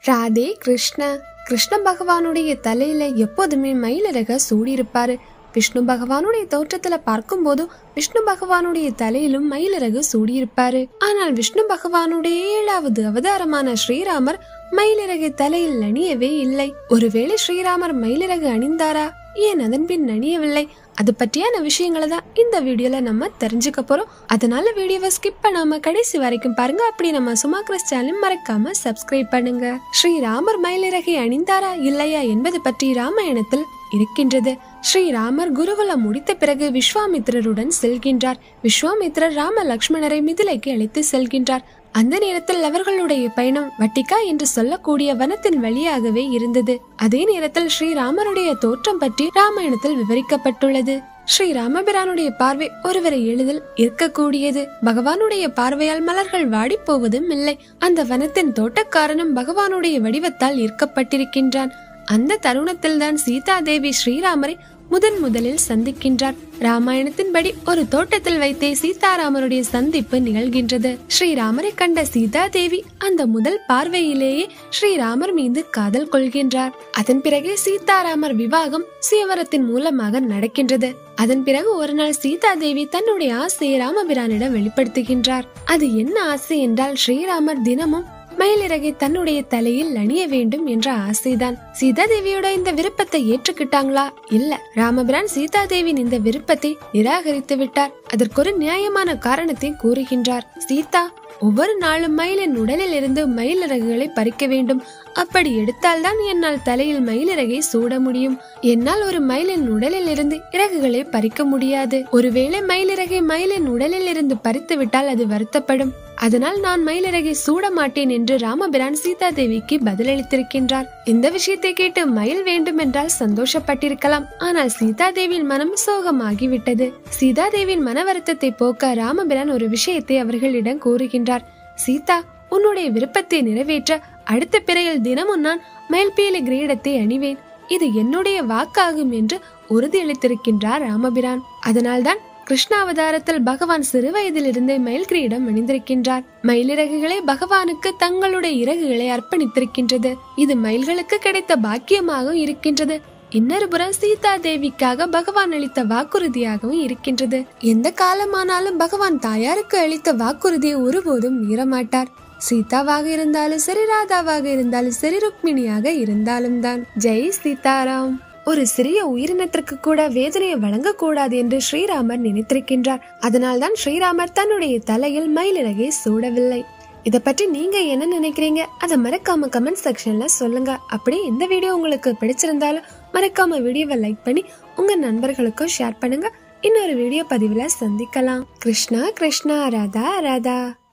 ராதே கிருஷ்ண கிருஷ்ண பகவானுடைய தலையில எப்போதுமே மயிலிறக சூடியிருப்பாரு விஷ்ணு பகவானுடைய தோற்றத்துல பார்க்கும்போது விஷ்ணு பகவானுடைய தலையிலும் மயிலிறகு சூடியிருப்பாரு ஆனால் விஷ்ணு பகவானுடைய ஏழாவது அவதாரமான ஸ்ரீராமர் மயிலிறகு தலையில் அணியவே இல்லை ஒருவேளை ஸ்ரீராமர் மயிலிறகு அணிந்தாரா ஏன் அதன் பின் அணியவில்லை அது பற்றியான விஷயங்களை தான் இந்த வீடியோல நம்ம தெரிஞ்சுக்க போறோம் அதனால வீடியோவை ஸ்கிப் பண்ணாம கடைசி வரைக்கும் பாருங்க அப்படி நம்ம சுமா கிறிஸ் சேனல் மறக்காம சப்ஸ்கிரைப் பண்ணுங்க ஸ்ரீராமர் மயிலிறகை அணிந்தாரா இல்லையா என்பது பற்றி ராமாயணத்தில் இருக்கின்றது ஸ்ரீராமர் குருகுலம் முடித்த பிறகு விஸ்வாமித்திரருடன் செல்கின்றார் விஸ்வாமித்திரர் ராம லக்ஷ்மணரை மிதிலைக்கு அழைத்து செல்கின்றார் அந்த நேரத்தில் அவர்களுடைய பயணம் வட்டிகா என்று சொல்லக்கூடிய வனத்தின் வழியாகவே இருந்தது அதே நேரத்தில் ஸ்ரீராமருடைய தோற்றம் பற்றி ராமாயணத்தில் விவரிக்கப்பட்டுள்ளது ஸ்ரீ ராமபிரானுடைய பார்வை ஒருவரை எளிதில் இருக்கக்கூடியது பகவானுடைய பார்வையால் மலர்கள் வாடி போவதும் இல்லை அந்த வனத்தின் தோட்டக்காரனும் பகவானுடைய வடிவத்தால் ஈர்க்கப்பட்டிருக்கின்றான் அந்த தருணத்தில் தான் சீதா தேவி ஸ்ரீராமரை முதன் முதலில் சந்திக்கின்றார் ராமாயணத்தின்படி ஒரு தோட்டத்தில் வைத்தே சீதாராமருடைய சந்திப்பு நிகழ்கின்றது ஸ்ரீராமரை கண்ட சீதா தேவி அந்த முதல் பார்வையிலேயே ஸ்ரீராமர் மீது காதல் கொள்கின்றார் அதன் பிறகே சீதாராமர் விவாகம் சுயவரத்தின் மூலமாக நடக்கின்றது அதன் பிறகு ஒரு நாள் சீதா தேவி தன்னுடைய ஆசையை ராமபிரானிடம் வெளிப்படுத்துகின்றார் அது என்ன ஆசை என்றால் ஸ்ரீராமர் தினமும் மயிலிறகை தன்னுடைய தலையில் அணிய வேண்டும் என்ற ஆசைதான் சீதா தேவியோட இந்த விருப்பத்தை ஏற்றுக்கிட்டாங்களா இல்ல ராமபிரான் சீதா தேவியின் இந்த விருப்பத்தை நிராகரித்து விட்டார் அதற்கு ஒரு நியாயமான காரணத்தை கூறுகின்றார் சீதா ஒவ்வொரு நாளும் மயிலின் உடலில் இருந்து மயிலிறகுகளை பறிக்க வேண்டும் அப்படி எடுத்தால்தான் என்னால் தலையில் மயிலிறகை சூட முடியும் என்னால் ஒரு மயிலின் உடலில் இருந்து இறகுகளை பறிக்க முடியாது ஒருவேளை மயிலிறகை மயிலின் உடலில் இருந்து பறித்து விட்டால் அது வருத்தப்படும் அதனால் நான் மயிலிறகை சூட மாட்டேன் என்று ராமபிரான் சீதா தேவிக்கு பதிலளித்திருக்கின்றார் இந்த விஷயத்தை கேட்டு மயில் வேண்டுமென்றால் சந்தோஷப்பட்டிருக்கலாம் ஆனால் சீதா தேவியின் மனம் சோகமாகிவிட்டது சீதா தேவியின் மன வருத்தத்தை போக்க ராமபிரான் ஒரு விஷயத்தை அவர்களிடம் கூறுகின்றார் சீதா உன்னுடைய விருப்பத்தை நிறைவேற்ற அடுத்த பிறையில் தினமும் நான் மயில்பீலி கிரீடத்தை அணிவேன் இது என்னுடைய வாக்காகும் என்று உறுதியளித்திருக்கின்றார் ராமபிரான் அதனால்தான் கிருஷ்ணாவதாரத்தில் பகவான் சிறு வயதிலிருந்தே மயில் கிரீடம் அணிந்திருக்கின்றார் மயிலிறகுகளை பகவானுக்கு தங்களுடைய இறகுகளை அர்ப்பணித்திருக்கின்றது இது மயில்களுக்கு கிடைத்த பாக்கியமாகவும் இருக்கின்றது இன்னொரு புறம் சீதா தேவிக்காக பகவான் அளித்த வாக்குறுதியாகவும் இருக்கின்றது எந்த காலமானாலும் பகவான் தாயாருக்கு அளித்த வாக்குறுதியை ஒருபோதும் மீறமாட்டார் சீதாவாக இருந்தாலும் சரி ராதாவாக இருந்தாலும் சரி ருக்மிணியாக இருந்தாலும் தான் ஜெய் சீதாராம் ஒரு சிறிய உயிரினத்திற்கு கூட வேதனையை வழங்கக்கூடாது என்று ஸ்ரீராமர் நினைத்திருக்கின்றார் அதனால்தான் ஸ்ரீராமர் தன்னுடைய தலையில் மயிலிறகை சூடவில்லை இத பற்றி நீங்க என்ன நினைக்கிறீங்க அதை மறக்காம கமெண்ட் செக்ஷன்ல சொல்லுங்க அப்படியே இந்த வீடியோ உங்களுக்கு பிடிச்சிருந்தாலும் மறக்காம வீடியோவை லைக் பண்ணி உங்க நண்பர்களுக்கும் ஷேர் பண்ணுங்க இன்னொரு வீடியோ பதிவுல சந்திக்கலாம் கிருஷ்ணா கிருஷ்ணா ராதா ராதா